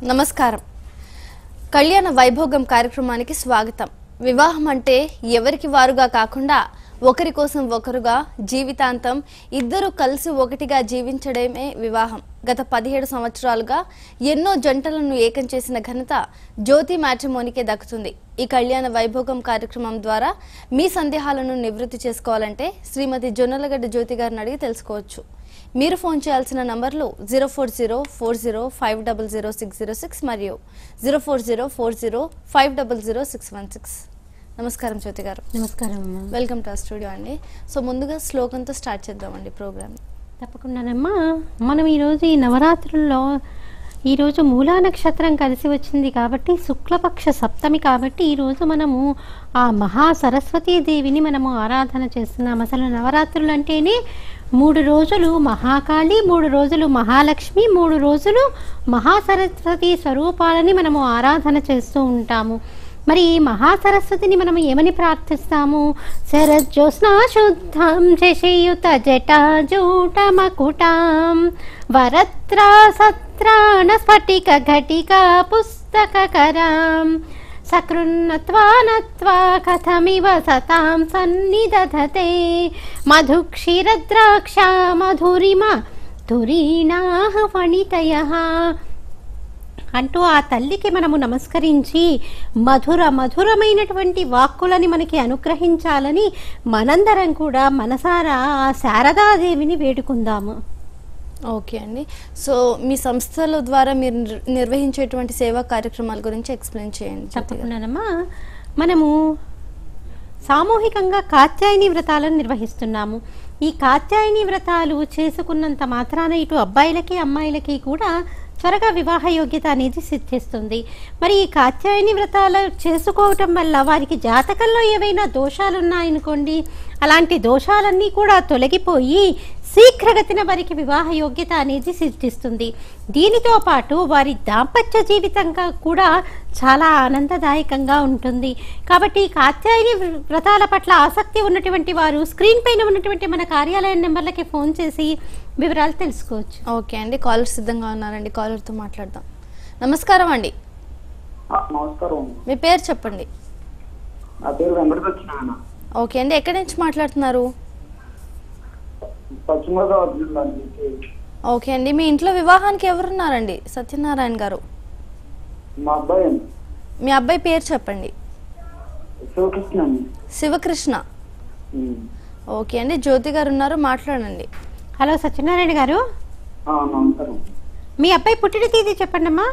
నమస్కారం కళ్యాణ వైభోగం కార్యక్రమానికి స్వాగతం వివాహం అంటే ఎవరికి వారుగా కాకుండా ఒకరి కోసం ఒకరుగా జీవితాంతం ఇద్దరు కలిసి ఒకటిగా జీవించడమే వివాహం గత పదిహేడు సంవత్సరాలుగా ఎన్నో జంటలను ఏకం చేసిన ఘనత జ్యోతి మ్యాట్రిమోనికే దక్కుతుంది ఈ కళ్యాణ వైభోగం కార్యక్రమం ద్వారా మీ సందేహాలను నివృత్తి చేసుకోవాలంటే శ్రీమతి జొన్నలగడ్డ జ్యోతి గారిని అడిగి తెలుసుకోవచ్చు మీరు ఫోన్ చేయాల్సిన నంబర్లు zero four zero four zero five double zero six zero six మరియు zero four zero four zero five double zero six one six నమస్కారం జ్యోతి గారు నమస్కారం అమ్మా వెల్కమ్ టు ఆ స్టూడియో అండి సో ముందుగా శ్లోకంతో స్టార్ట్ చేద్దామండి ప్రోగ్రామ్ తప్పకుండానమ్మా మనం ఈరోజు ఈ నవరాత్రుల్లో ఈరోజు మూలా నక్షత్రం కలిసి వచ్చింది కాబట్టి శుక్లపక్ష సప్తమి కాబట్టి ఈరోజు మనము ఆ మహా సరస్వతీ దేవిని మనము ఆరాధన చేస్తున్నాం అసలు నవరాత్రులు అంటేనే మూడు రోజులు మహాకాళి మూడు రోజులు మహాలక్ష్మి మూడు రోజులు మహాసరస్వతి స్వరూపాలని మనము ఆరాధన చేస్తూ ఉంటాము మరి ఈ మహాసరస్వతిని మనం ఏమని ప్రార్థిస్తాము శరజ్యోత్స్నా శుద్ధం శశియుత జటాజూటమకుటాం వరత్రా సత్రాణ స్ఫటిక ఘటిక పుస్తకకరాం సకృన్నత్వా నత్వా కథమివ సతాం సన్నిదధతే మధుక్షీరద్రాక్ష మధురిమ ధురీణాహ ఫణితయః అంటూ ఆ తల్లికి మనము నమస్కరించి మధుర మధురమైనటువంటి వాక్కులని మనకి అనుగ్రహించాలని మనందరం కూడా మనసారా ఆ శారదాదేవిని వేడుకుందాము ఓకే అండి సో మీ సంస్థల ద్వారా మీరు నిర్- నిర్వహించేటువంటి సేవా కార్యక్రమాల గురించి ఎక్స్ప్లెయిన్ చేయండి జ్యోతి గారు. తప్పకుండానమ్మా మనము సామూహికంగా కాత్యాయని వ్రతాలను నిర్వహిస్తున్నాము ఈ కాత్యాయని వ్రతాలు చేసుకున్నంత మాత్రాన ఇటు అబ్బాయిలకి అమ్మాయిలకి కూడా త్వరగా వివాహ యోగ్యత అనేది సిద్ధిస్తుంది మరి ఈ కాత్యాయని వ్రతాలు చేసుకోవటం వల్ల వారికి జాతకంలో ఏవైనా దోషాలు ఉన్నాయనుకోండి అలాంటి దోషాలన్నీ కూడా తొలగిపోయి శీఘ్రగతిన వారికి వివాహ యోగ్యత అనేది సిద్ధిస్తుంది దీనితో పాటు వారి దాంపత్య జీవితంగా కూడా చాలా ఆనందదాయకంగా ఉంటుంది కాబట్టి ఈ కాత్యాయని వ్ర- వ్రతాల పట్ల ఆసక్తి ఉన్నటువంటి వారు స్క్రీన్ పైన ఉన్నటువంటి మన కార్యాలయం నెంబర్లకి ఫోన్ చేసి వివరాలు తెలుసుకోవచ్చు ఓకే అండి కాలర్ సిద్ధంగా ఉన్నారండి కాలర్తో మాట్లాడదాం నమస్కారం అండి ఆ, నమస్కారం మీ పేరు చెప్పండి నా పేరు వెంకటకృష్ణ ఓకే అండి ఎక్కడి నుంచి మాట్లాడుతున్నారు పశ్చిమ గోదావరి జిల్లా నుంచి ఓకే అండి మీ ఇంట్లో వివాహానికి ఎవరున్నారండి సత్యనారాయణ గారు మా అబ్బాయి అండి మీ అబ్బాయి పేరు చెప్పండి శివకృష్ణ అండి శివకృష్ణ ఉమ్. ఓకే అండి జ్యోతి గారు ఉన్నారు మాట్లాడండి హలో సత్యనారాయణ గారు ఆ, నమస్కారం మీ అబ్బాయి పుట్టిన తేదీ చెప్పండి అమ్మా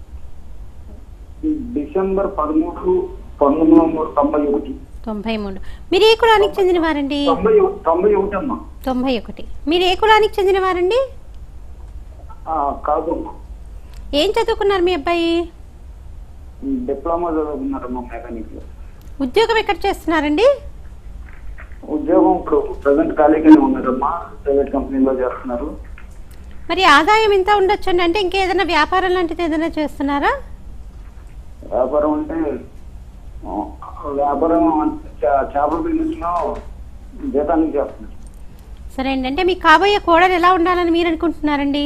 డిసెంబర్ పదమూడు పంతొమ్మిది వందల తొంభై ఒకటి తొంభై మూడు మీరు ఏ కులానికి చెందినవారండి తొంభై ఒక- తొంభై ఒకటి అమ్మా తొంభై ఒకటి మీరు ఏ కులానికి చెందినవారండి ఆ, కాదు ఏం చదువుకున్నారు మీ అబ్బాయి డిప్లొమా చదువుకున్నారమ్మా మెకానిక్ లో ఉద్యోగం ఎక్కడ చేస్తున్నారండి ఉద్యోగం ఇప్పుడు ప్రజెంట్ ఖాళీగానే ఉన్నారమ్మా ప్రైవేట్ కంపెనీలో చేస్తున్నారు మరి ఆదాయం ఎంత ఉండొచ్చండి అంటే ఇంకేదైనా వ్యాపారం లాంటిది ఏదైనా చేస్తున్నారా వ్యాపారం అంటే ఆ, వ్యాపారం అంటే చే- చేపల బిజినెస్ లో జీతానికి చేస్తున్నారు సరే అండి అంటే మీకు కాబోయే కోడలు ఎలా ఉండాలని మీరు అనుకుంటున్నారండి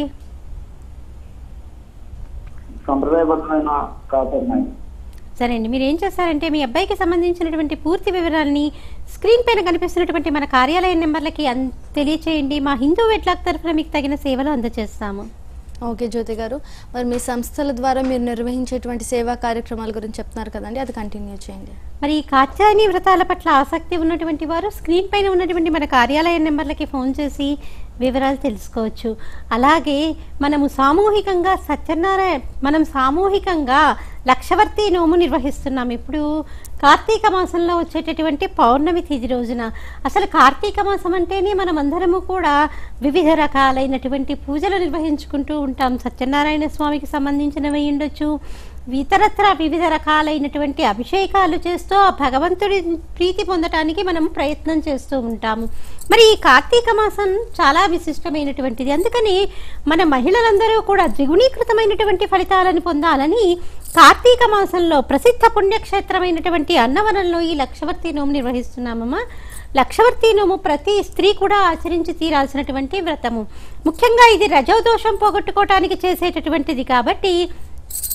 సంప్రదాయబద్ధమైన కాపాడినాయి సరే అండి మీరు ఏం చేస్తారంటే మీ అబ్బాయికి సంబంధించినటువంటి పూర్తి వివరాలని స్క్రీన్ పైన కనిపిస్తున్నటువంటి మన కార్యాలయం నెంబర్లకి అన్ తెలియచేయండి మా హిందూ వెట్లాక్ తరఫున మీకు తగిన సేవలు అందజేస్తాము ఓకే జ్యోతి గారు మరి మీ సంస్థల ద్వారా మీరు నిర్వహించేటువంటి సేవా కార్యక్రమాల గురించి చెప్తున్నారు కదండి అది కంటిన్యూ చేయండి మరి ఈ కాత్యాయని వ్రతాల పట్ల ఆసక్తి ఉన్నటువంటి వారు స్క్రీన్ పైన ఉన్నటువంటి మన కార్యాలయ నెంబర్లకి ఫోన్ చేసి వివరాలు తెలుసుకోవచ్చు అలాగే మనము సామూహికంగా సత్యనారాయణ మనం సామూహికంగా లక్షవర్తి నోము నిర్వహిస్తున్నాం ఇప్పుడు కార్తీక మాసంలో వచ్చేటటువంటి పౌర్ణమి తిథి రోజున అసలు కార్తీక మాసం అంటేనే మనం అందరము కూడా వివిధ రకాలైనటువంటి పూజలు నిర్వహించుకుంటూ ఉంటాం సత్యనారాయణ స్వామికి సంబంధించినవి ఉండొచ్చు ఇతరత్ర వివిధ రకాలైనటువంటి అభిషేకాలు చేస్తూ ఆ భగవంతుడి ప్రీతి పొందటానికి మనం ప్రయత్నం చేస్తూ ఉంటాము మరి ఈ కార్తీక మాసం చాలా విశిష్టమైనటువంటిది అందుకని మన మహిళలందరూ కూడా ద్విగుణీకృతమైనటువంటి ఫలితాలను పొందాలని కార్తీక మాసంలో ప్రసిద్ధ పుణ్యక్షేత్రమైనటువంటి అన్నవరంలో ఈ లక్షవర్తి నోము నిర్వహిస్తున్నామమ్మా లక్షవర్తి నోము ప్రతి స్త్రీ కూడా ఆచరించి తీరాల్సినటువంటి వ్రతము ముఖ్యంగా ఇది రజోదోషం పోగొట్టుకోవటానికి చేసేటటువంటిది కాబట్టి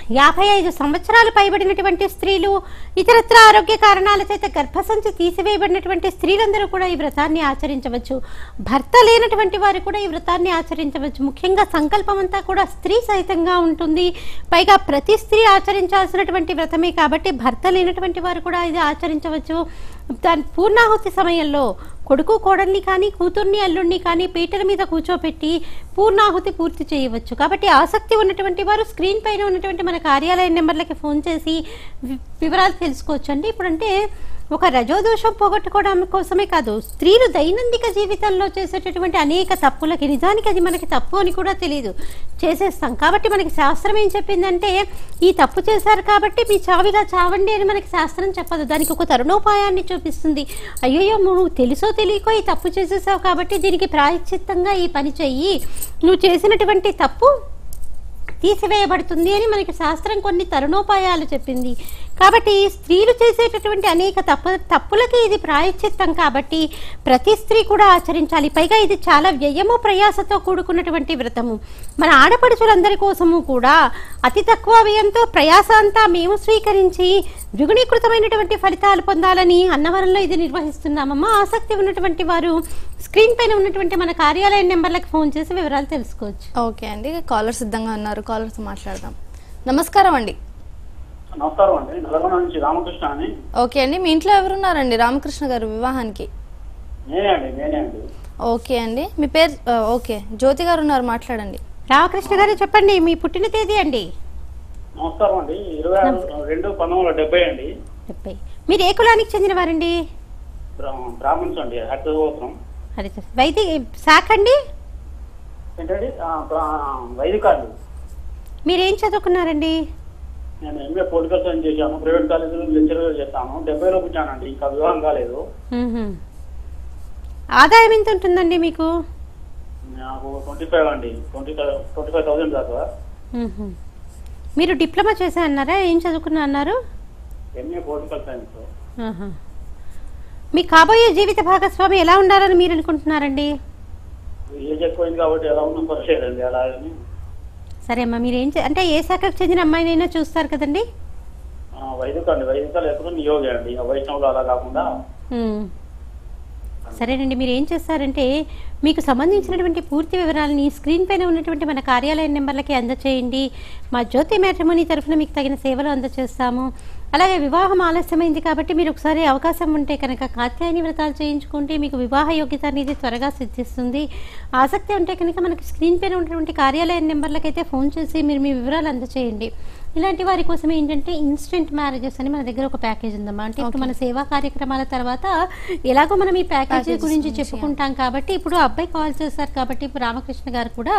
యాభై ఐదు సంవత్సరాలు పైబడినటువంటి స్త్రీలు ఇతరత్ర ఆరోగ్య కారణాల చేత గర్భసంచి తీసివేయబడినటువంటి స్త్రీలందరూ కూడా ఈ వ్రతాన్ని ఆచరించవచ్చు భర్త లేనటువంటి వారు కూడా ఈ వ్రతాన్ని ఆచరించవచ్చు ముఖ్యంగా సంకల్పం అంతా కూడా స్త్రీ సహితంగా ఉంటుంది పైగా ప్రతి స్త్రీ ఆచరించాల్సినటువంటి వ్రతమే కాబట్టి భర్త లేనటువంటి వారు కూడా ఇది ఆచరించవచ్చు దాని పూర్ణాహుతి సమయంలో కొడుకు కోడల్ని కానీ కూతుర్ని అల్లుడిని కానీ పీటల మీద కూర్చోపెట్టి పూర్ణాహుతి పూర్తి చేయవచ్చు కాబట్టి ఆసక్తి ఉన్నటువంటి వారు స్క్రీన్ పైన ఉన్నటువంటి మన కార్యాలయ నెంబర్లకి ఫోన్ చేసి వి- వివరాలు తెలుసుకోవచ్చు అండి ఇప్పుడంటే ఒక రజోదోషం పోగొట్టుకోవడం కోసమే కాదు స్త్రీలు దైనందిక జీవితంలో చేసేటటువంటి అనేక తప్పులకి నిజానికి అది మనకి తప్పు అని కూడా తెలియదు చేసేస్తాం కాబట్టి మనకి శాస్త్రం ఏం చెప్పిందంటే ఈ తప్పు చేశారు కాబట్టి మీ చావిలా చావండి అని మనకి శాస్త్రం చెప్పదు దానికి ఒక తరుణోపాయాన్ని చూపిస్తుంది అయ్యో నువ్వు తెలుసో తెలియకో ఈ తప్పు చేసేసావు కాబట్టి దీనికి ప్రాయశ్చిత్తంగా ఈ పని చెయ్యి నువ్వు చేసినటువంటి తప్పు తీసివేయబడుతుంది అని మనకి శాస్త్రం కొన్ని తరుణోపాయాలు చెప్పింది కాబట్టి స్త్రీలు చేసేటటువంటి అనేక తప్పు తప్పులకి ఇది ప్రాయశ్చిత్తం కాబట్టి ప్రతి స్త్రీ కూడా ఆచరించాలి పైగా ఇది చాలా వ్యయము ప్రయాసతో కూడుకున్నటువంటి వ్రతము మన ఆడపడుచులందరి కోసము కూడా అతి తక్కువ వ్యయంతో ప్రయాస అంతా మేము స్వీకరించి ద్విగుణీకృతమైనటువంటి ఫలితాలు పొందాలని అన్నవరంలో ఇది నిర్వహిస్తున్నామమ్మా ఆసక్తి ఉన్నటువంటి వారు స్క్రీన్ పైన ఉన్నటువంటి మన కార్యాలయ నెంబర్లకు ఫోన్ చేసి వివరాలు తెలుసుకోవచ్చు ఓకే అండి కాలర్ సిద్ధంగా ఉన్నారు కాలర్తో మాట్లాడదాం నమస్కారం అండి నమస్కారం అండి నల్గొండ నుంచి రామకృష్ణ అని ఓకే అండి మీ ఇంట్లో ఎవరున్నారండి రామకృష్ణ గారు వివాహానికి నేనే అండి నేనే అండి ఓకే అండి మీ పేరు ఆ, ఓకే జ్యోతి గారు ఉన్నారు మాట్లాడండి రామకృష్ణ గారు చెప్పండి మీ పుట్టిన తేదీ అండి నమస్కారం అండి ఇరవై ఆరు రెండు పంతొమ్మిది వందల డెబ్బై అండి డెబ్బై మీరు ఏ కులానికి చెందినవారండి బ్రా- బ్రాహ్మణ్స్ అండి హరితగోత్రం అదే సార్. వైద్య శాఖ అండి ఏంటండి ఆ, బ్రా- వైదిక అండి మీరేం చదువుకున్నారండి నేను ఎంఏ పొలిటికల్ సైన్స్ చేశాను ప్రైవేట్ కాలేజీలో లెక్చరర్ చేస్తాను డెబ్బైలో పుట్టానండి ఇంకా వివాహం కాలేదు మ్మ్హ్మ్. ఆదాయం ఎంత ఉంటుందండి మీకు నాకు ట్వంటీ ఫైవ్ అండి ట్వంటీ ట్వంటీ ఫైవ్ థౌసండ్ దాకా మ్మ్హ్మ్. మీరు డిప్లొమా చేసా అన్నారా ఏం చదువుకున్నా అన్నారు ఎంఏ పొలిటికల్ సైన్స్ ఆహా. మీ కాబోయే జీవిత భాగస్వామి ఎలా ఉండాలని మీరు అనుకుంటున్నారండి ఏజ్ ఎక్కువైంది కాబట్టి ఎలా ఉన్నా పర్లేదండి అలా అని సరే అమ్మా మీరు ఏం చే- అంటే ఏ శాఖకు చెందిన అమ్మాయినైనా చూస్తారు కదండి ఆ, వైదిక అండి వైదిక లేకపోతే నియోగి అండి ఆ వైష్ణవులు అలా కాకుండా మ్మ్. సరేనండి మీరు ఏం చేస్తారంటే మీకు సంబంధించినటువంటి పూర్తి వివరాలని స్క్రీన్ పైన ఉన్నటువంటి మన కార్యాలయ నెంబర్లకి అందచేయండి మా జ్యోతి మ్యాట్రిమోనీ తరఫున మీకు తగిన సేవలు అందచేస్తాము అలాగే వివాహం ఆలస్యమైంది కాబట్టి మీరు ఒకసారి అవకాశం ఉంటే కనుక కాత్యాయని వ్రతాలు చేయించుకుంటే మీకు వివాహ యోగ్యత అనేది త్వరగా సిద్ధిస్తుంది ఆసక్తి ఉంటే కనుక మనకి స్క్రీన్ పైన ఉన్నటువంటి కార్యాలయ నెంబర్లకైతే ఫోన్ చేసి మీరు మీ వివరాలు అందచేయండి ఇలాంటి వారి కోసం ఏంటంటే ఇన్స్టెంట్ మ్యారేజెస్ అని మన దగ్గర ఒక ప్యాకేజ్ ఉందమ్మా అంటే ఇప్పుడు మన సేవా కార్యక్రమాల తర్వాత ఎలాగో మనం ఈ ప్యాకేజీ Packages గురించి గురించి, చెప్పుకుంటాం కాబట్టి ఇప్పుడు అబ్బాయి కాల్ చేశారు కాబట్టి ఇప్పుడు రామకృష్ణ గారు కూడా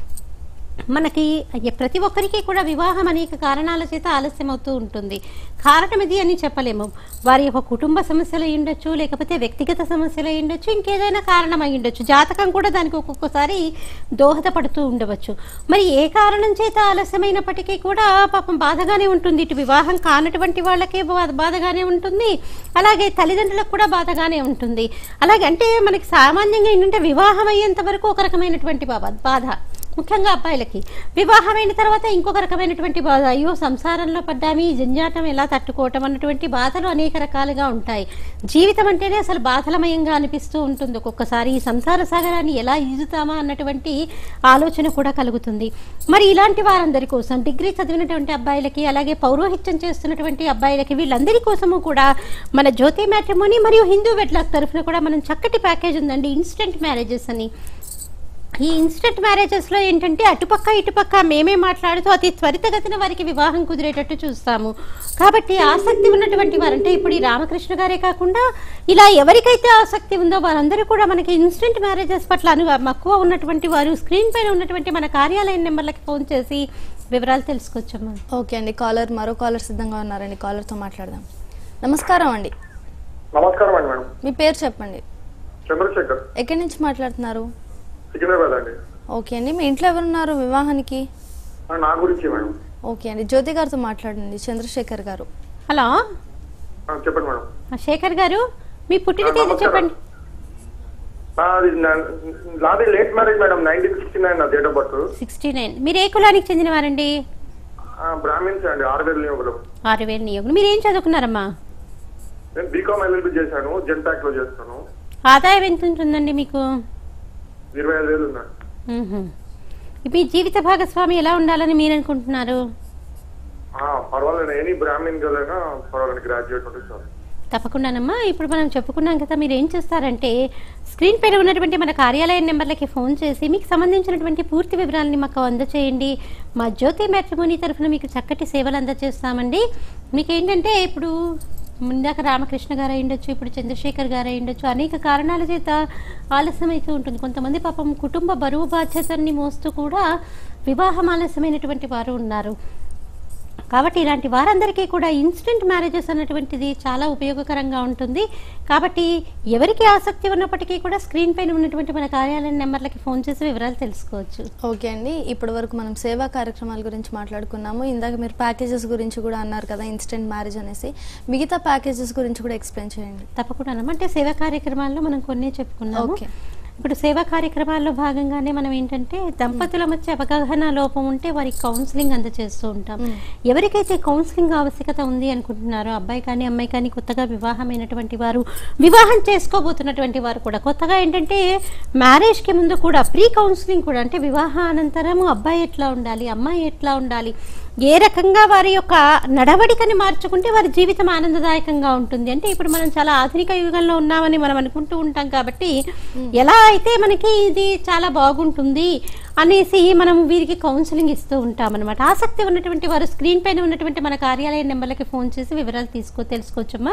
మనకి అయ్యే ప్రతి ఒక్కరికి కూడా వివాహం అనేక కారణాల చేత ఆలస్యం అవుతూ ఉంటుంది కారణం ఇది అని చెప్పలేము వారి యొక్క కుటుంబ సమస్యలు అయి ఉండొచ్చు లేకపోతే వ్యక్తిగత సమస్యలు అయి ఉండొచ్చు ఇంకేదైనా కారణం అయి ఉండొచ్చు జాతకం కూడా దానికి ఒక్కొక్కసారి దోహదపడుతూ ఉండవచ్చు మరి ఏ కారణం చేత ఆలస్యమైనప్పటికీ కూడా పాపం బాధగానే ఉంటుంది ఇటు వివాహం కానటువంటి వాళ్ళకే బా- బాధగానే ఉంటుంది అలాగే తల్లిదండ్రులకు కూడా బాధగానే ఉంటుంది అలాగే అంటే మనకి సామాన్యంగా ఏంటంటే వివాహం అయ్యేంత వరకు ఒక రకమైనటువంటి బాధ బాధ ముఖ్యంగా అబ్బాయిలకి వివాహమైన తర్వాత ఇంకొక రకమైనటువంటి బాధ అయ్యో సంసారంలో పడ్డామి ఈ జంజాటం ఎలా తట్టుకోవటం అన్నటువంటి బాధలు అనేక రకాలుగా ఉంటాయి జీవితం అంటేనే అసలు బాధలమయంగా అనిపిస్తూ ఉంటుంది ఒక్కొక్కసారి ఈ సంసార సాగరాన్ని ఎలా ఈదుతామా అన్నటువంటి ఆలోచన కూడా కలుగుతుంది మరి ఇలాంటి వారందరి కోసం డిగ్రీ చదివినటువంటి అబ్బాయిలకి అలాగే పౌరోహిత్యం చేస్తున్నటువంటి అబ్బాయిలకి వీళ్ళందరి కోసము కూడా మన జ్యోతి మ్యాట్రిమోని మరియు హిందూ వెడ్లాక్ తరఫున కూడా మనం చక్కటి ప్యాకేజ్ ఉందండి ఇన్స్టెంట్ మ్యారేజెస్ అని ఈ ఇన్స్టెంట్ మ్యారేజెస్లో ఏంటంటే అటుపక్క ఇటుపక్క మేమే మాట్లాడుతూ అతి త్వరితగతిన వారికి వివాహం కుదిరేటట్టు చూస్తాము కాబట్టి ఆసక్తి ఉన్నటువంటి వారంటే ఇప్పుడు ఈ రామకృష్ణ గారే కాకుండా ఇలా ఎవరికైతే ఆసక్తి ఉందో వారందరూ కూడా మనకి ఇన్స్టెంట్ మ్యారేజెస్ పట్ల అను మక్కువ ఉన్నటువంటి వారు స్క్రీన్ పైన ఉన్నటువంటి మన కార్యాలయం నెంబర్లకి ఫోన్ చేసి వివరాలు తెలుసుకోవచ్చమ్మా ఓకే అండి కాలర్ మరో కాలర్ సిద్ధంగా ఉన్నారండి కాలర్తో మాట్లాడదాం నమస్కారం అండి నమస్కారం అండి మేడం మీ పేరు చెప్పండి చంద్రశేఖర్ ఎక్కడి నుంచి మాట్లాడుతున్నారు సికింద్రాబాద్ అండి ఓకే అండి మీ ఇంట్లో ఎవరున్నారు వివాహానికి ఆ, నా గురించి మేడం ఓకే అండి జ్యోతి గారితో మాట్లాడండి చంద్రశేఖర్ గారు హలో ఆ, చెప్పండి మేడం ఆ, శేఖర్ గారు మీ పుట్టిన ఆ, తేదీ నమస్కారం. చెప్పండి ఆ, అది నా- నాది late marriage madam nineteen sixty nine నా date of birth sixty nine మీరు ఏ కులానికి చెందినవారండి ఆ, బ్రాహ్మిన్స్ అండి ఆరు వేలు నియోగం ఆరు వేలు నియోగం మీరు ఏం చదువుకున్నారమ్మా నేను బీకామ్ ఎల్ఎల్బి చేశాను జెన్టాక్ లో చేస్తాను ఆదాయం ఎంత ఉంటుందండి మీకు ఇరవై ఐదు వేలు ఉన్నాను మ్మ్హ. మీ జీవిత భాగస్వామి ఎలా ఉండాలని మీరు అనుకుంటున్నారు ఆ, పర్వాలేదు ఎనీ బ్రాహ్మిన్ గర్ల్ అయినా పర్వాలేదు గ్రాడ్యుయేట్ ఉంటే చాలు తప్పకుండానమ్మా ఇప్పుడు మనం చెప్పుకున్నాం కదా మీరు ఏం చేస్తారంటే స్క్రీన్ పైన ఉన్నటువంటి మన కార్యాలయం నెంబర్లకి ఫోన్ చేసి మీకు సంబంధించినటువంటి పూర్తి వివరాలని మాకు అందచేయండి మా జ్యోతి మ్యాట్రిమోని తరఫున మీకు చక్కటి సేవలు అందజేస్తామండి మీకు ఏంటంటే ఇప్పుడు ముందాక రామకృష్ణ గారు అయి ఉండొచ్చు ఇప్పుడు చంద్రశేఖర్ గారు అయి ఉండొచ్చు అనేక కారణాల చేత ఆలస్యం అవుతూ ఉంటుంది కొంతమంది పాపం కుటుంబ బరువు బాధ్యతల్ని మోస్తూ కూడా వివాహం ఆలస్యమైనటువంటి వారు ఉన్నారు కాబట్టి ఇలాంటి వారందరికీ కూడా ఇన్స్టెంట్ మ్యారేజెస్ అన్నటువంటిది చాలా ఉపయోగకరంగా ఉంటుంది కాబట్టి ఎవరికి ఆసక్తి ఉన్నప్పటికీ కూడా స్క్రీన్ పైన ఉన్నటువంటి మన కార్యాలయం నెంబర్లకి ఫోన్ చేసి వివరాలు తెలుసుకోవచ్చు ఓకే అండి ఇప్పటి వరకు మనం సేవా కార్యక్రమాల గురించి మాట్లాడుకున్నాము ఇందాక మీరు ప్యాకేజెస్ గురించి కూడా అన్నారు కదా ఇన్స్టెంట్ మ్యారేజ్ అనేసి మిగతా ప్యాకేజెస్ గురించి కూడా ఎక్స్ప్లెయిన్ చేయండి తప్పకుండా అంటే సేవా కార్యక్రమాల్లో మనం కొన్ని చెప్పుకున్నాము ఓకే. ఇప్పుడు సేవా కార్యక్రమాల్లో భాగంగానే మనం ఏంటంటే దంపతుల మధ్య అవగాహన లోపం ఉంటే వారికి కౌన్సిలింగ్ అందజేస్తూ ఉంటాం మ్మ్. ఎవరికైతే కౌన్సిలింగ్ ఆవశ్యకత ఉంది అనుకుంటున్నారో అబ్బాయి కానీ అమ్మాయి కానీ కొత్తగా వివాహమైనటువంటి వారు వివాహం చేసుకోబోతున్నటువంటి వారు కూడా కొత్తగా ఏంటంటే మ్యారేజ్కి ముందు కూడా ప్రీ కౌన్సిలింగ్ కూడా అంటే వివాహ అనంతరము అబ్బాయి ఎట్లా ఉండాలి అమ్మాయి ఎట్లా ఉండాలి ఏ రకంగా వారి యొక్క నడవడికని మార్చుకుంటే వారి జీవితం ఆనందదాయకంగా ఉంటుంది అంటే ఇప్పుడు మనం చాలా ఆధునిక యుగంలో ఉన్నామని మనం అనుకుంటూ ఉంటాం కాబట్టి ఎలా అయితే మనకి ఇది చాలా బాగుంటుంది అనేసి మనం వీరికి కౌన్సిలింగ్ ఇస్తూ ఉంటాం అనమాట ఆసక్తి ఉన్నటువంటి వారు స్క్రీన్ పైన ఉన్నటువంటి మన కార్యాలయ నెంబర్లకి ఫోన్ చేసి వివరాలు తీసుకో తెలుసుకోవచ్చమ్మా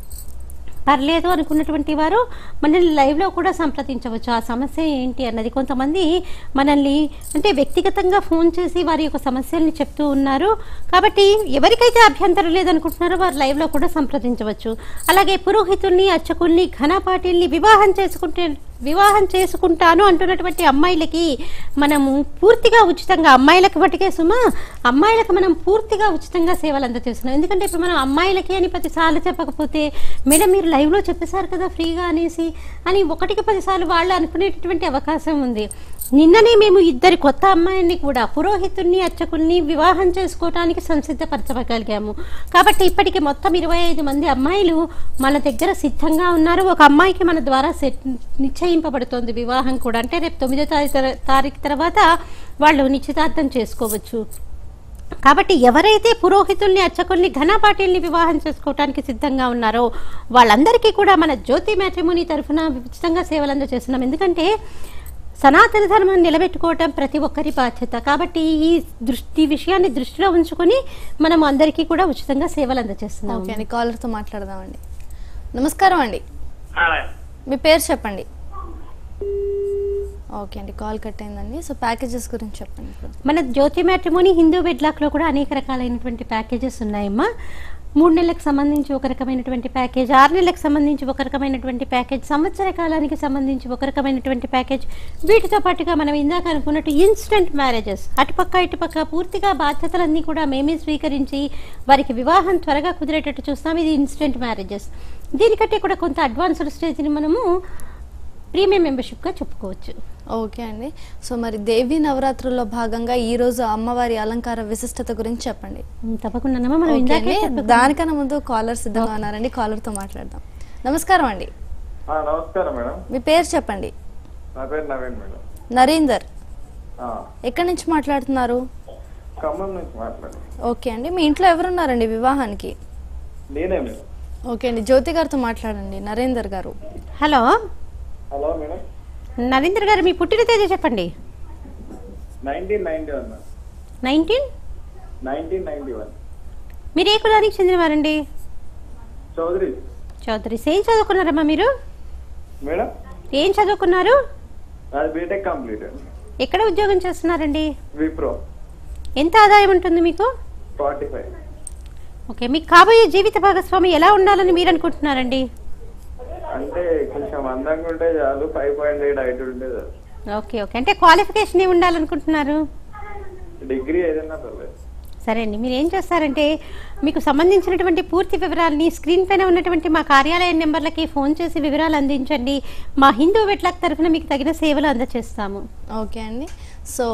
పర్లేదు అనుకున్నటువంటి వారు మనల్ని లైవ్లో కూడా సంప్రదించవచ్చు ఆ సమస్య ఏంటి అన్నది కొంతమంది మనల్ని అంటే వ్యక్తిగతంగా ఫోన్ చేసి వారి యొక్క సమస్యల్ని చెప్తూ ఉన్నారు కాబట్టి ఎవరికైతే అభ్యంతరం లేదనుకుంటున్నారో వారు లైవ్లో కూడా సంప్రదించవచ్చు అలాగే పురోహితుల్ని అర్చకుల్ని ఘనపాటిల్ని వివాహం చేసుకుంటే వివాహం చేసుకుంటాను అంటున్నటువంటి అమ్మాయిలకి మనము పూర్తిగా ఉచితంగా అమ్మాయిలకు మటుకే సుమా అమ్మాయిలకు మనం పూర్తిగా ఉచితంగా సేవలు అందజేస్తున్నాం ఎందుకంటే ఇప్పుడు మనం అమ్మాయిలకి అని పదిసార్లు చెప్పకపోతే మేడం మీరు లైవ్లో చెప్పేశారు కదా ఫ్రీగా అనేసి అని ఒకటికి పదిసార్లు వాళ్ళు అనుకునేటటువంటి అవకాశం ఉంది నిన్ననే మేము ఇద్దరి కొత్త అమ్మాయిని కూడా పురోహితుల్ని అర్చకుల్ని వివాహం చేసుకోవడానికి సంసిద్ధపరచగలిగాము కాబట్టి ఇప్పటికి మొత్తం ఇరవై ఐదు మంది అమ్మాయిలు మన దగ్గర సిద్ధంగా ఉన్నారు ఒక అమ్మాయికి మన ద్వారా సెట్ నిశ్చయింపబడుతోంది వివాహం కూడా అంటే రేపు తొమ్మిదో తారీఖు తారీఖు తర్వాత వాళ్ళు నిశ్చితార్థం చేసుకోవచ్చు కాబట్టి ఎవరైతే పురోహితుల్ని అర్చకుల్ని ఘనపాటిల్ని వివాహం చేసుకోవడానికి సిద్ధంగా ఉన్నారో వాళ్ళందరికీ కూడా మన జ్యోతి మ్యాట్రిమోని తరఫున ఉచితంగా సేవలు అందజేస్తున్నాం ఎందుకంటే సనాతన ధర్మం నిలబెట్టుకోవటం ప్రతి ఒక్కరి బాధ్యత కాబట్టి ఈ దృష్టి విషయాన్ని దృష్టిలో ఉంచుకొని మనం అందరికీ కూడా ఉచితంగా సేవలు అందజేస్తున్నాం ఓకే అండి కాలర్తో మాట్లాడదామండి నమస్కారం అండి మీ పేరు చెప్పండి ఓకే అండి కాల్ కట్ అయిందండి సో ప్యాకేజెస్ గురించి చెప్పండి ఇప్పుడు మన జ్యోతి మ్యాట్రిమోని హిందూ వెడ్లాక్లో కూడా అనేక రకాలైనటువంటి ప్యాకేజెస్ ఉన్నాయమ్మా మూడు నెలలకు సంబంధించి ఒక రకమైనటువంటి ప్యాకేజ్ ఆరు నెలలకు సంబంధించి ఒక రకమైనటువంటి ప్యాకేజ్ సంవత్సర కాలానికి సంబంధించి ఒక రకమైనటువంటి ప్యాకేజ్ వీటితో పాటుగా మనం ఇందాక అనుకున్నట్టు ఇన్స్టెంట్ మ్యారేజెస్ అటుపక్క ఇటుపక్క పూర్తిగా బాధ్యతలన్నీ కూడా మేమే స్వీకరించి వారికి వివాహం త్వరగా కుదిరేటట్టు చూస్తాం ఇది ఇన్స్టెంట్ మ్యారేజెస్ దీనికంటే కూడా కొంత అడ్వాన్స్డ్ స్టేజ్ని మనము ప్రీమియం మెంబర్షిప్గా చెప్పుకోవచ్చు ఓకే అండి సో మరి దేవి నవరాత్రుల్లో భాగంగా ఈ రోజు అమ్మవారి అలంకార విశిష్టత గురించి చెప్పండి ఉమ్, తప్పకుండా మనం ఓకే ఇందాకే అండి. చెప్పుకున్నాం. దానికన్నా ముందు కాలర్ సిద్ధంగా ఉన్నారండి కాలర్తో మాట్లాడదాం నమస్కారం అండి ఆ, నమస్కారం మేడం మీ పేరు చెప్పండి నా పేరు నవీన్ మేడం నరీందర్ ఆ, ఎక్కడి నుంచి మాట్లాడుతున్నారు ఖమ్మం నుంచి మాట్లాడు ఓకే అండి మీ ఇంట్లో ఎవరున్నారండి వివాహానికి నేనే మేడం ఓకే అండి జ్యోతి గారితో మాట్లాడండి నరేందర్ గారు హలో హలో మేడం నరేంద్ర గారు మీ పుట్టిన తేదీ చెప్పండి nineteen ninety one nineteen nineteen ninety one మీరు ఏ కులానికి చెందినవారండి చౌదరి చౌదరి ఏం చదువుకున్నారమ్మా మీరు మేడం ఏం చదువుకున్నారు అది బీటెక్ కంప్లీట్ అండి ఎక్కడ ఉద్యోగం చేస్తున్నారండి విప్రో ఎంత ఆదాయం ఉంటుంది మీకు ఫార్టీ ఫైవ్ ఓకే మీకు కాబోయే జీవిత భాగస్వామి ఎలా ఉండాలని మీరు అనుకుంటున్నారండి అంటే కొంచెం అందంగా ఉంటే చాలు ఫైవ్ పాయింట్ ఎయిట్ హైట్ ఉంటే చాలు ఓకే ఓకే అంటే క్వాలిఫికేషన్ ఏమి ఉండాలనుకుంటున్నారు డిగ్రీ ఏదైనా పర్లేదు సరే అండి మీరు ఏం చేస్తారంటే మీకు సంబంధించినటువంటి పూర్తి వివరాలని స్క్రీన్ పైన ఉన్నటువంటి మా కార్యాలయ నెంబర్లకి ఫోన్ చేసి వివరాలు అందించండి మా హిందూ వెట్లాక్ తరఫున మీకు తగిన సేవలు అందజేస్తాము ఓకే అండి సో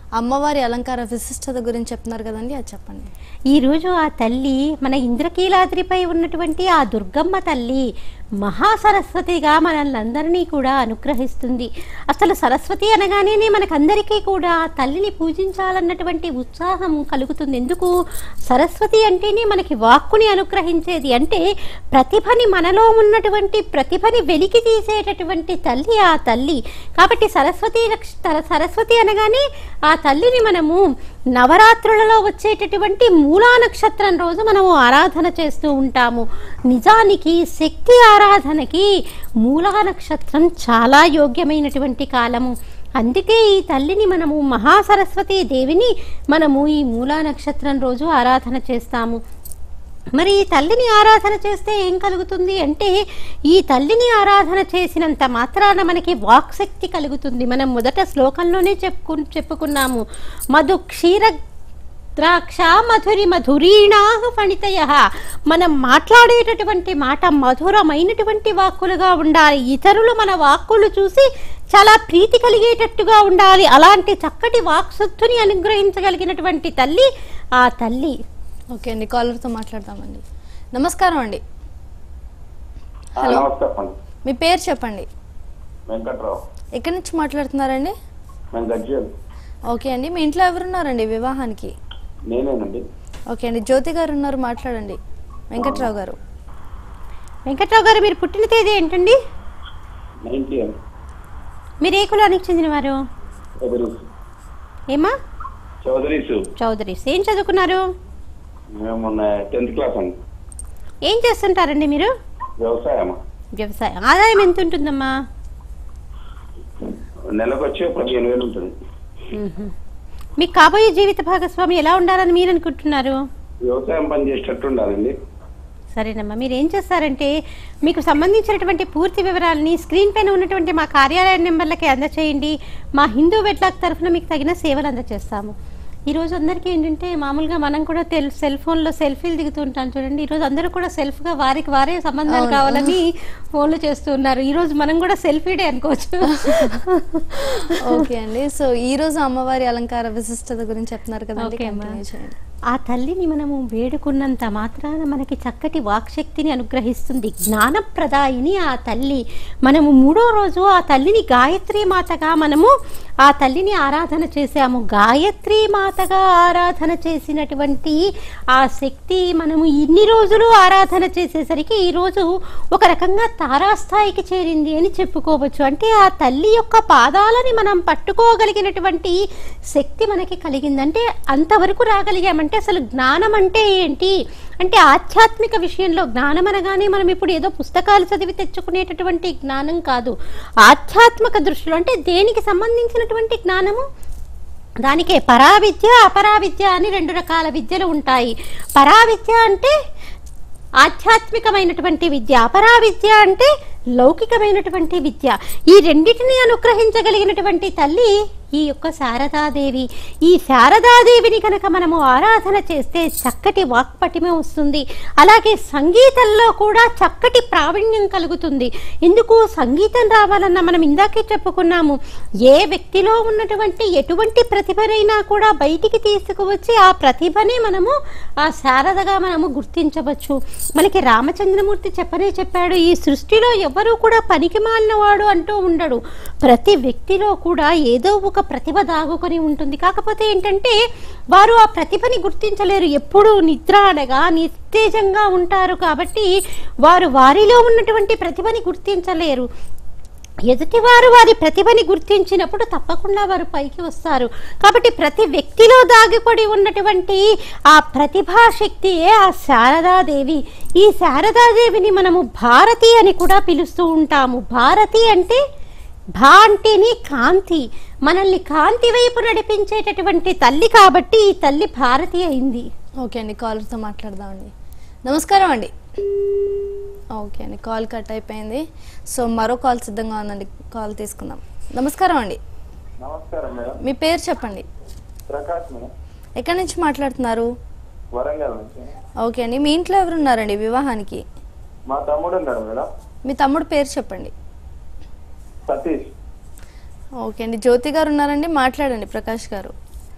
అమ్మవారి అలంకార విశిష్టత గురించి చెప్తున్నారు కదండి అది చెప్పండి ఈరోజు ఆ తల్లి మన ఇంద్రకీలాద్రిపై ఉన్నటువంటి ఆ దుర్గమ్మ తల్లి మహాసరస్వతిగా మనల్ని కూడా అనుగ్రహిస్తుంది అసలు సరస్వతి అనగానే మనకందరికీ కూడా ఆ తల్లిని పూజించాలన్నటువంటి ఉత్సాహం కలుగుతుంది ఎందుకు సరస్వతి అంటేనే మనకి వాక్కుని అనుగ్రహించేది అంటే ప్రతిభని మనలో ఉన్నటువంటి ప్రతిభని వెలికి తీసేటటువంటి తల్లి ఆ తల్లి కాబట్టి సరస్వతి లక్ష- తర- సరస్వతి అనగానే ఆ తల్లిని మనము నవరాత్రులలో వచ్చేటటువంటి మూలా నక్షత్రం రోజు మనము ఆరాధన చేస్తూ ఉంటాము నిజానికి శక్తి ఆరాధనకి మూలా నక్షత్రం చాలా యోగ్యమైనటువంటి కాలము అందుకే ఈ తల్లిని మనము మహాసరస్వతి దేవిని మనము ఈ మూలా నక్షత్రం రోజు ఆరాధన చేస్తాము మరి ఈ తల్లిని ఆరాధన చేస్తే ఏం కలుగుతుంది అంటే ఈ తల్లిని ఆరాధన చేసినంత మాత్రాన మనకి వాక్శక్తి కలుగుతుంది మనం మొదట శ్లోకంలోనే చెప్పుకు చెప్పుకున్నాము మధు క్షీర ద్రాక్ష మధురి మధురీణా ఫణితయ మనం మాట్లాడేటటువంటి మాట మధురమైనటువంటి వాక్కులుగా ఉండాలి ఇతరులు మన వాక్కులు చూసి చాలా ప్రీతి కలిగేటట్టుగా ఉండాలి అలాంటి చక్కటి వాక్శుద్ధుని అనుగ్రహించగలిగినటువంటి తల్లి ఆ తల్లి ఓకే అండి కాలర్తో మాట్లాడదామండి నమస్కారం అండి ఆ, హలో. నమస్తే చెప్పండి మీ పేరు చెప్పండి వెంకట్రావు ఎక్కడి నుంచి మాట్లాడుతున్నారండి మేము గజ్జల్ ఓకే అండి మీ ఇంట్లో ఎవరున్నారండి వివాహానికి నేనేనండి ఓకే అండి జ్యోతి గారు ఉన్నారు మాట్లాడండి వెంకట్రావు గారు వెంకట్రావు గారు మీరు పుట్టిన తేదీ ఏంటండి నైన్టీ అని మీరు ఏ కులానికి చెందినవారు చౌదరీస్ ఏమా చౌదరీస్ చౌదరీస్ ఏం చదువుకున్నారు మేము మొన్న టెన్త్ క్లాస్ అండి ఏం చేస్తుంటారండి మీరు వ్యవసాయమా వ్యవసాయం ఆదాయం ఎంత ఉంటుందమ్మా నెలకు వచ్చి పదిహేను వేలు ఉంటుంది మ్మ్హ. మీకు కాబోయే జీవిత భాగస్వామి ఎలా ఉండాలని మీరు అనుకుంటున్నారు వ్యవసాయం పని చేసేటట్టు ఉండాలండి సరేనమ్మా మీరు ఏం చేస్తారంటే మీకు సంబంధించినటువంటి పూర్తి వివరాలని స్క్రీన్ పైన ఉన్నటువంటి మా కార్యాలయ నెంబర్లకి అందచేయండి మా హిందూ వెట్లాక్ తరఫున మీకు తగిన సేవలు అందజేస్తాము ఈ రోజు అందరికీ ఏంటంటే మామూలుగా మనం కూడా తెల్ సెల్ ఫోన్లో సెల్ఫీలు దిగుతూ ఉంటాం చూడండి ఈ రోజు అందరూ కూడా సెల్ఫ్గా వారికి వారే సంబంధాలు అవును. కావాలని ఫోన్లు చేస్తూ ఉన్నారు ఈ రోజు మనం కూడా సెల్ఫీ డే అనుకోవచ్చు ఓకే అండి సో ఈ రోజు అమ్మవారి అలంకార విశిష్టత గురించి చెప్తున్నారు కదండి ఓకే అమ్మా. కంటిన్యూ చేయండి ఆ తల్లిని మనము వేడుకున్నంత మాత్రాన మనకి చక్కటి వాక్శక్తిని అనుగ్రహిస్తుంది జ్ఞానప్రదాయిని ఆ తల్లి మనము మూడో రోజు ఆ తల్లిని గాయత్రి మాతగా మనము ఆ తల్లిని ఆరాధన చేశాము గాయత్రి మాతగా ఆరాధన చేసినటువంటి ఆ శక్తి మనము ఇన్ని రోజులు ఆరాధన చేసేసరికి ఈ రోజు ఒక రకంగా తారాస్థాయికి చేరింది అని చెప్పుకోవచ్చు అంటే ఆ తల్లి యొక్క పాదాలని మనం పట్టుకోగలిగినటువంటి శక్తి మనకి కలిగింది అంటే అంతవరకు రాగలిగామంటే అసలు జ్ఞానం అంటే ఏంటి అంటే ఆధ్యాత్మిక విషయంలో జ్ఞానం అనగానే మనం ఇప్పుడు ఏదో పుస్తకాలు చదివి తెచ్చుకునేటటువంటి జ్ఞానం కాదు ఆధ్యాత్మిక దృష్టిలో అంటే దేనికి సంబంధించినటువంటి జ్ఞానము దానికే పరావిద్య అపరావిద్య అని రెండు రకాల విద్యలు ఉంటాయి పరావిద్య అంటే ఆధ్యాత్మికమైనటువంటి విద్య అపరావిద్య అంటే లౌకికమైనటువంటి విద్య ఈ రెండిటిని అనుగ్రహించగలిగినటువంటి తల్లి ఈ యొక్క శారదాదేవి ఈ శారదాదేవిని కనుక మనము ఆరాధన చేస్తే చక్కటి వాక్పటిమ వస్తుంది అలాగే సంగీతంలో కూడా చక్కటి ప్రావీణ్యం కలుగుతుంది ఎందుకు సంగీతం రావాలన్నా మనం ఇందాకే చెప్పుకున్నాము ఏ వ్యక్తిలో ఉన్నటువంటి ఎటువంటి ప్రతిభనైనా కూడా బయటికి తీసుకువచ్చి ఆ ప్రతిభని మనము ఆ శారదగా మనము గుర్తించవచ్చు మనకి రామచంద్రమూర్తి చెప్పనే చెప్పాడు ఈ సృష్టిలో ఎవరు కూడా పనికి వాడు అంటూ ఉండడు ప్రతి వ్యక్తిలో కూడా ఏదో ఒక ప్రతిభ దాగుకొని ఉంటుంది కాకపోతే ఏంటంటే వారు ఆ ప్రతిభని గుర్తించలేరు ఎప్పుడూ నిద్ర అనగా నిస్తేజంగా ఉంటారు కాబట్టి వారు వారిలో ఉన్నటువంటి ప్రతిభని గుర్తించలేరు ఎదుటివారు వారి ప్రతిభని గుర్తించినప్పుడు తప్పకుండా వారు పైకి వస్తారు కాబట్టి ప్రతి వ్యక్తిలో దాగిపడి ఉన్నటువంటి ఆ ప్రతిభా శక్తియే ఆ శారదాదేవి ఈ శారదాదేవిని మనము భారతి అని కూడా పిలుస్తూ ఉంటాము భారతి అంటే భా అంటేనే కాంతి మనల్ని కాంతి వైపు నడిపించేటటువంటి తల్లి కాబట్టి ఈ తల్లి భారతి అయింది ఓకే అండి కాలర్తో మాట్లాడదామండి నమస్కారం అండి ఓకే అండి కాల్ కట్ అయిపోయింది సో మరో కాల్ సిద్ధంగా ఉందండి కాల్ తీసుకుందాం నమస్కారం అండి నమస్కారం మేడం మీ పేరు చెప్పండి ప్రకాష్ మేడం ఎక్కడి నుంచి మాట్లాడుతున్నారు వరంగల్ నుంచి ఓకే అండి మీ ఇంట్లో ఎవరు ఉన్నారండి వివాహానికి మా తమ్ముడు ఉన్నాడు మేడం మీ తమ్ముడు పేరు చెప్పండి సతీష్ ఓకే అండి జ్యోతి గారు ఉన్నారండి మాట్లాడండి ప్రకాష్ గారు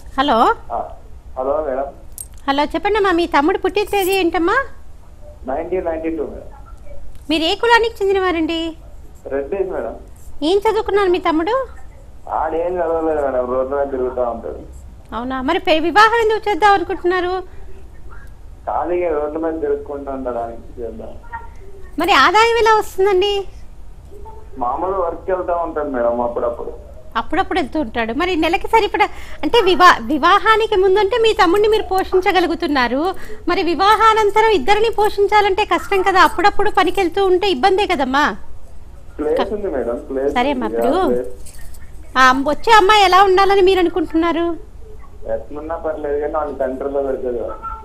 హలో ఆ, హలో మేడం హలో చెప్పండి అమ్మా మీ తమ్ముడు పుట్టిన తేదీ ఏంటమ్మా నైన్టీన్ నైన్టీ టూ మేడం మీరు ఏ కులానికి చెందినవారండి రెడ్డీస్ మేడం ఏం చదువుకున్నారు మీ తమ్ముడు ఆడేం చదవలేదు మేడం రోడ్డు మీద తిరుగుతూ ఉంటాడు అవునా మరి పె- వివాహం ఎందుకు చేద్దాం అనుకుంటున్నారు ఖాళీగా రోడ్డు మీద తిరుగుకుంటూ ఉండడానికి చేద్దాం మరి ఆదాయం ఎలా వస్తుందండి మామూలు వర్క్ వెళ్తా ఉంటాడు మేడం అప్పుడప్పుడు అప్పుడప్పుడు వెళ్తూ ఉంటాడు మరి నెలకి సరిపడా అంటే వివా వివాహానికి ముందంటే మీ తమ్ముడిని మీరు పోషించగలుగుతున్నారు మరి వివాహానంతరం ఇద్దరిని పోషించాలంటే కష్టం కదా అప్పుడప్పుడు పనికి వెళ్తూ ఉంటే ఇబ్బందే కదమ్మా ప్లేస్ ఉంది మేడం ప్లేస్ సరే అమ్మా, ఉంది. ఇప్పుడు- ఆ ప్లేస్ ఆ వచ్చే అమ్మాయి ఎలా ఉండాలని మీరు అనుకుంటున్నారు ఎట్లున్నా పర్లేదు కానీ వాళ్ళ కంట్రోల్లో పెడుతుంది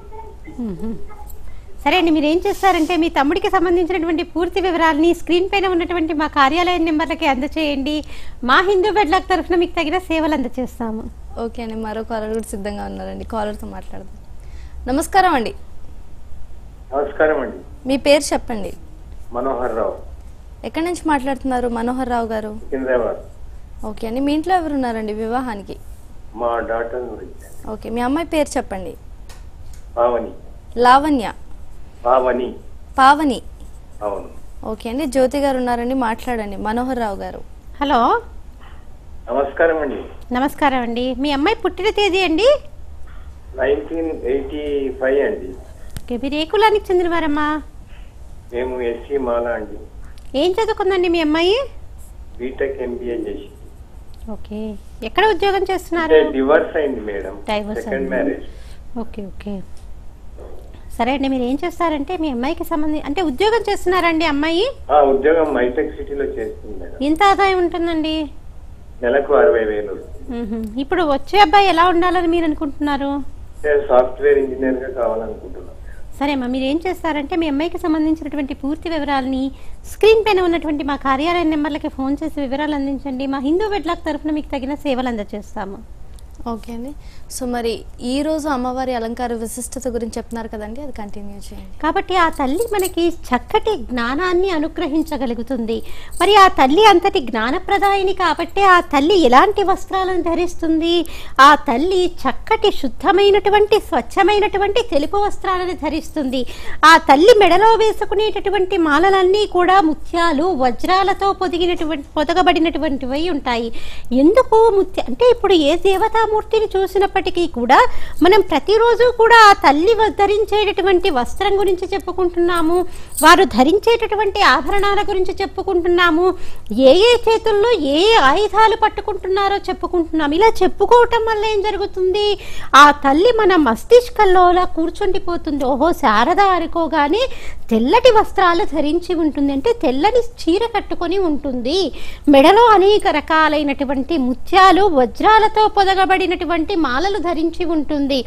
సరే అండి మీరు ఏం చేస్తారంటే మీ తమ్ముడికి సంబంధించినటువంటి పూర్తి వివరాలని స్క్రీన్ పైన ఉన్నటువంటి మా కార్యాలయం నెంబర్లకి అందచేయండి మా హిందూ బెడ్లాక్ తరఫున మీకు తగిన సేవలు అందచేస్తాము ఓకే అండి మరో కాలర్ కూడా సిద్ధంగా ఉన్నారండి కాలర్తో మాట్లాడదాం నమస్కారం అండి నమస్కారం అండి మీ పేరు చెప్పండి మనోహర్ రావు ఎక్కడి నుంచి మాట్లాడుతున్నారు మనోహర్ రావు గారు సికింద్రాబాద్ ఓకే అండి మీ ఇంట్లో ఎవరు ఉన్నారండి వివాహానికి మా డాక్టర్ గురించి ఓకే మీ అమ్మాయి పేరు చెప్పండి పావని లావణ్య పావని పావని అవును ఓకే అండి జ్యోతి గారు ఉన్నారండి మాట్లాడండి మనోహర్ రావు గారు హలో నమస్కారం అండి నమస్కారం అండి మీ అమ్మాయి పుట్టిన తేదీ అండి నైన్టీన్ ఎయిటీ ఫైవ్ అండి ఓకే మీరు ఏ కులానికి చెందినవారమ్మా మేము ఎస్సీ మాల అండి ఏం చదువుకుందండి మీ అమ్మాయి బీటెక్ ఎంబీఏ చేసి ఓకే ఎక్కడ ఉద్యోగం అంటే చేస్తున్నారు డివర్స్ అయింది మేడం Divorce సెకండ్ అయింది. మ్యారేజ్ ఓకే ఓకే సరే అండి మీరు ఏం చేస్తారంటే మీ అమ్మాయికి సంబంధించి అంటే ఉద్యోగం చేస్తున్నారండి అమ్మాయి ఆ ఉద్యోగం మైటెక్ సిటీలో చేస్తుంది మేడం ఎంత ఆదాయం ఉంటుందండి నెలకు అరవై వేలు వస్తుంది. మ్మ్హ. ఇప్పుడు వచ్చే అబ్బాయి ఎలా ఉండాలని మీరు అనుకుంటున్నారు నేను సాఫ్ట్వేర్ ఇంజనీర్ గా కావాలనుకుంటున్నాను సరే అమ్మా మీరు ఏం చేస్తారంటే మీ అమ్మాయికి సంబంధించినటువంటి పూర్తి వివరాలని స్క్రీన్ పైన ఉన్నటువంటి మా కార్యాలయ నెంబర్లకి ఫోన్ చేసి వివరాలు అందించండి మా హిందూ వెడ్లాక్ తరఫున మీకు తగిన సేవలు అందజేస్తాము ఓకే అండి సో మరి ఈ రోజు అమ్మవారి అలంకార విశిష్టత గురించి చెప్తున్నారు కదండి అది కంటిన్యూ చేయండి కాబట్టి ఆ తల్లి మనకి చక్కటి జ్ఞానాన్ని అనుగ్రహించగలుగుతుంది మరి ఆ తల్లి అంతటి జ్ఞానప్రదాయిని కాబట్టి ఆ తల్లి ఎలాంటి వస్త్రాలను ధరిస్తుంది ఆ తల్లి చక్కటి శుద్ధమైనటువంటి స్వచ్ఛమైనటువంటి తెలుపు వస్త్రాలను ధరిస్తుంది ఆ తల్లి మెడలో వేసుకునేటటువంటి మాలలన్నీ కూడా ముత్యాలు వజ్రాలతో పొదిగినటువంటి పొదగబడినటువంటివి ఉంటాయి ఎందుకు ముత్య అంటే ఇప్పుడు ఏ దేవతామూర్తిని చూసినప్పటికీ కూడా మనం ప్రతిరోజు కూడా ఆ తల్లి వ- ధరించేటటువంటి వస్త్రం గురించి చెప్పుకుంటున్నాము వారు ధరించేటటువంటి ఆభరణాల గురించి చెప్పుకుంటున్నాము ఏ ఏ చేతుల్లో ఏ ఏ ఆయుధాలు పట్టుకుంటున్నారో చెప్పుకుంటున్నాము ఇలా చెప్పుకోవటం వల్ల ఏం జరుగుతుంది ఆ తల్లి మన మస్తిష్కంలో అలా కూర్చుండిపోతుంది ఓహో శారద అనుకోగానే తెల్లటి వస్త్రాలు ధరించి ఉంటుంది అంటే తెల్లని చీర కట్టుకొని ఉంటుంది మెడలో అనేక రకాలైనటువంటి ముత్యాలు వజ్రాలతో పొదగబడినటువంటి మాలలు ధరించి ఉంటుంది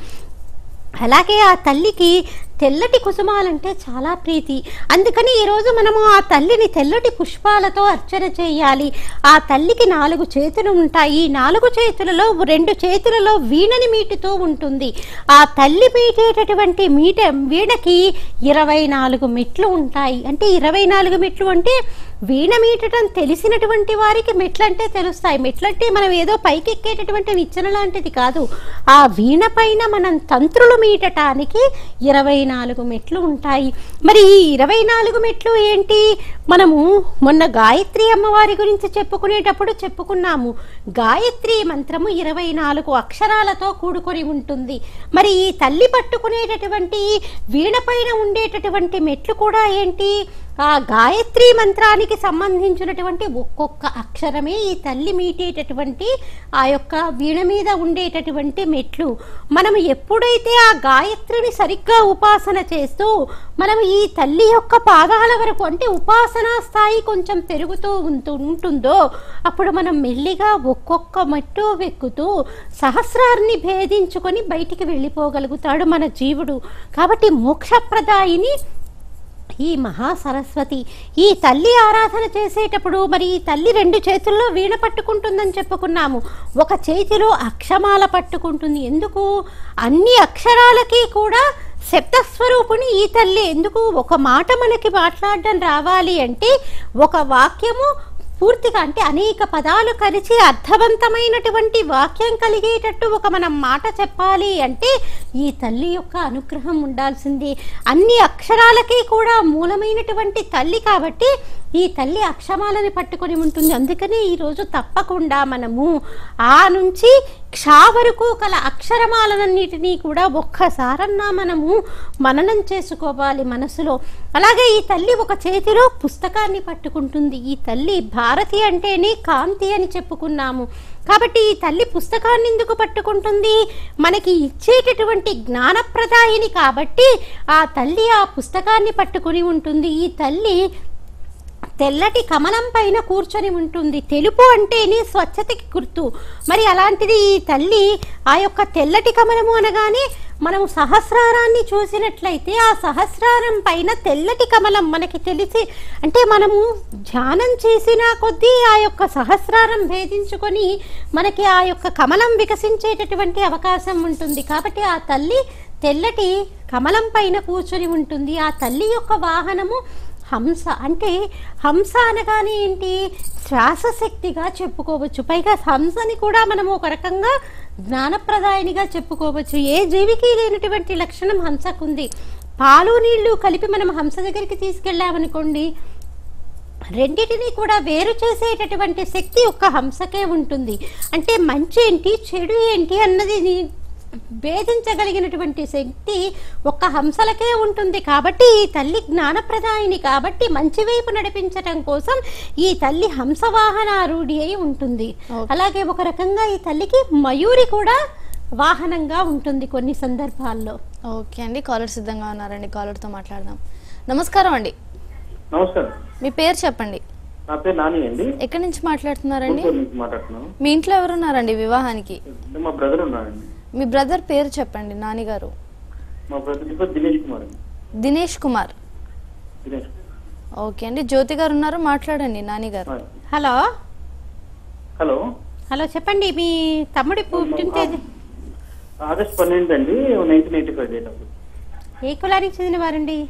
అలాగే ఆ తల్లికి తెల్లటి కుసుమాలంటే చాలా ప్రీతి అందుకని ఈరోజు మనము ఆ తల్లిని తెల్లటి పుష్పాలతో అర్చన చేయాలి ఆ తల్లికి నాలుగు చేతులు ఉంటాయి నాలుగు చేతులలో రెండు చేతులలో వీణని మీటుతూ ఉంటుంది ఆ తల్లి మీటేటటువంటి మీట వీణకి ఇరవై నాలుగు మెట్లు ఉంటాయి అంటే ఇరవై నాలుగు మెట్లు అంటే వీణ మీటడం తెలిసినటువంటి వారికి మెట్లంటే తెలుస్తాయి మెట్లంటే మనం ఏదో పైకి ఎక్కేటటువంటి నిచ్చెన లాంటిది కాదు ఆ వీణ పైన మనం తంత్రులు మీటటానికి ఇరవై నాలుగు మెట్లు ఉంటాయి మరి ఈ ఇరవై నాలుగు మెట్లు ఏంటి మనము మొన్న గాయత్రి అమ్మవారి గురించి చెప్పుకునేటప్పుడు చెప్పుకున్నాము గాయత్రి మంత్రము ఇరవై నాలుగు అక్షరాలతో కూడుకొని ఉంటుంది మరి ఈ తల్లి పట్టుకునేటటువంటి వీణ పైన ఉండేటటువంటి మెట్లు కూడా ఏంటి ఆ గాయత్రి మంత్రానికి సంబంధించినటువంటి ఒక్కొక్క అక్షరమే ఈ తల్లి మీటేటటువంటి ఆ యొక్క వీణ మీద ఉండేటటువంటి మెట్లు మనం ఎప్పుడైతే ఆ గాయత్రిని సరిగ్గా ఉపాసన చేస్తూ మనం ఈ తల్లి యొక్క పాదాల వరకు అంటే ఉపాసనా స్థాయి కొంచెం పెరుగుతూ ఉంటూ ఉంటుందో అప్పుడు మనం మెల్లిగా ఒక్కొక్క మెట్టు వెక్కుతూ సహస్రాన్ని భేదించుకొని బయటికి వెళ్ళిపోగలుగుతాడు మన జీవుడు కాబట్టి మోక్షప్రదాయిని ఈ మహాసరస్వతి ఈ తల్లి ఆరాధన చేసేటప్పుడు మరి ఈ తల్లి రెండు చేతుల్లో వీణ పట్టుకుంటుందని చెప్పుకున్నాము ఒక చేతిలో అక్షమాల పట్టుకుంటుంది ఎందుకు అన్ని అక్షరాలకి కూడా శబ్దస్వరూపుని ఈ తల్లి ఎందుకు ఒక మాట మనకి మాట్లాడడం రావాలి అంటే ఒక వాక్యము పూర్తిగా అంటే అనేక పదాలు కలిసి అర్థవంతమైనటువంటి వాక్యం కలిగేటట్టు ఒక మనం మాట చెప్పాలి అంటే ఈ తల్లి యొక్క అనుగ్రహం ఉండాల్సింది అన్ని అక్షరాలకి కూడా మూలమైనటువంటి తల్లి కాబట్టి ఈ తల్లి అక్షమాలని పట్టుకొని ఉంటుంది అందుకనే ఈరోజు తప్పకుండా మనము ఆ నుంచి క్షా వరకు కల అక్షరమాలన్నిటినీ కూడా ఒక్కసారన్నా మనము మననం చేసుకోవాలి మనసులో అలాగే ఈ తల్లి ఒక చేతిలో పుస్తకాన్ని పట్టుకుంటుంది ఈ తల్లి భారతి అంటేనే కాంతి అని చెప్పుకున్నాము కాబట్టి ఈ తల్లి పుస్తకాన్ని ఎందుకు పట్టుకుంటుంది మనకి ఇచ్చేటటువంటి జ్ఞానప్రదాయిని కాబట్టి ఆ తల్లి ఆ పుస్తకాన్ని పట్టుకుని ఉంటుంది ఈ తల్లి తెల్లటి కమలం పైన కూర్చొని ఉంటుంది తెలుపు అంటేనే స్వచ్ఛతకి గుర్తు మరి అలాంటిది ఈ తల్లి ఆ యొక్క తెల్లటి కమలము అనగానే మనము సహస్రారాన్ని చూసినట్లయితే ఆ సహస్రారం పైన తెల్లటి కమలం మనకి తెలిసి అంటే మనము ధ్యానం చేసిన కొద్దీ ఆ యొక్క సహస్రారం భేదించుకొని మనకి ఆ యొక్క కమలం వికసించేటటువంటి అవకాశం ఉంటుంది కాబట్టి ఆ తల్లి తెల్లటి కమలం పైన కూర్చొని ఉంటుంది ఆ తల్లి యొక్క వాహనము హంస అంటే హంస అనగానే ఏంటి శ్వాస శక్తిగా చెప్పుకోవచ్చు పైగా హంసని కూడా మనము ఒక రకంగా జ్ఞానప్రదాయనిగా చెప్పుకోవచ్చు ఏ జీవికి లేనటువంటి లక్షణం హంసకుంది పాలు నీళ్లు కలిపి మనం హంస దగ్గరికి తీసుకెళ్ళామనుకోండి రెండిటిని కూడా వేరు చేసేటటువంటి శక్తి ఒక్క హంసకే ఉంటుంది అంటే మంచి ఏంటి చెడు ఏంటి అన్నది ని- భేదించగలిగినటువంటి శక్తి ఒక్క హంసలకే ఉంటుంది కాబట్టి ఈ తల్లి జ్ఞానప్రదాయిని కాబట్టి మంచి వైపు నడిపించటం కోసం ఈ తల్లి హంసవాహనారూఢి అయి ఉంటుంది Okay. అలాగే ఒక రకంగా ఈ తల్లికి మయూరి కూడా వాహనంగా ఉంటుంది కొన్ని సందర్భాల్లో ఓకే అండి కాలర్ సిద్ధంగా ఉన్నారండి కాలర్తో మాట్లాడదాం నమస్కారం అండి నమస్కారం మీ పేరు చెప్పండి నా పేరు నాని అండి ఎక్కడి నుంచి మాట్లాడుతున్నారండి గుంటూరు నుంచి మాట్లాడుతున్నాను మీ ఇంట్లో ఎవరున్నారండి వివాహానికి అంటే మా బ్రదర్ ఉన్నారండి మీ బ్రదర్ పేరు చెప్పండి నానిగారు మా బ్రదర్ పేరు దినేష్ కుమార్ అండి దినేష్ కుమార్ దినేష్ ఓకే అండి జ్యోతి గారు ఉన్నారు మాట్లాడండి నాని గారు కుమార్. హలో హలో హలో చెప్పండి మీ తమ్ముడి పుట్టిన తేదీ ఆగస్ట్ పన్నెండు అండి nineteen eighty five date of ఏ కులానికి చెందిన వారండి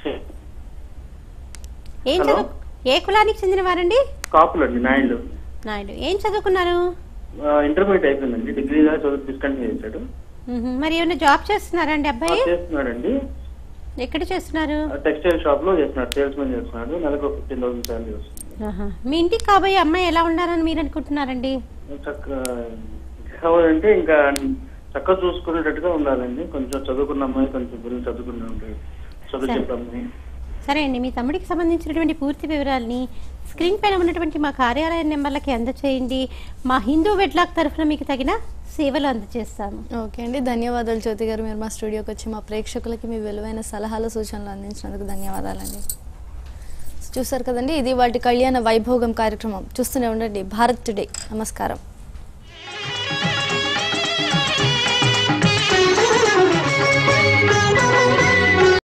ఏం హలో. చదువు ఏ కులానికి చెందిన వారండి కాపులు అండి నాయుడు నాయుడు ఏం చదువుకున్నారు ఇంటర్మీడియట్ అయిపోయిందండి డిగ్రీ దాకా చదువు డిస్కంటిన్యూ చేశాడు మ్మ్. మరి ఏమైనా జాబ్ చేస్తున్నారండి అబ్బాయి చేస్తున్నాడండి ఎక్కడ చేస్తున్నారు టెక్స్టైల్ షాప్ లో చేస్తున్నాడు సేల్స్ మెన్ చేస్తున్నాడు నెలకు ఫిఫ్టీన్ థౌసండ్ శాలరీ వస్తుంది ఆహా. మీ ఇంటికి కాబోయే అమ్మాయి ఎలా ఉండాలని మీరు అనుకుంటున్నారండి చక్కగా కావాలంటే ఇంకా చక్కగా చూసుకునేటట్టుగా ఉండాలండి కొంచెం చదువుకున్న అమ్మాయి కొంచెం గురించి చదువుకున్న ఉంటాయి చదువు సరే. చెప్పే అమ్మాయి సరే అండి మీ తమ్ముడికి సంబంధించినటువంటి పూర్తి వివరాలని స్క్రీన్ పైన ఉన్నటువంటి మా కార్యాలయ నెంబర్లకి అందచేయండి మా హిందూ వెడ్లాక్ తరఫున మీకు తగిన సేవలు అందజేస్తాము ఓకే అండి ధన్యవాదాలు జ్యోతి గారు మీరు మా స్టూడియోకి వచ్చి మా ప్రేక్షకులకి మీ విలువైన సలహాలు సూచనలు అందించినందుకు ధన్యవాదాలండి చూసారు కదండి ఇది వాటి కళ్యాణ వైభోగం కార్యక్రమం చూస్తూనే ఉండండి భారత్ టుడే నమస్కారం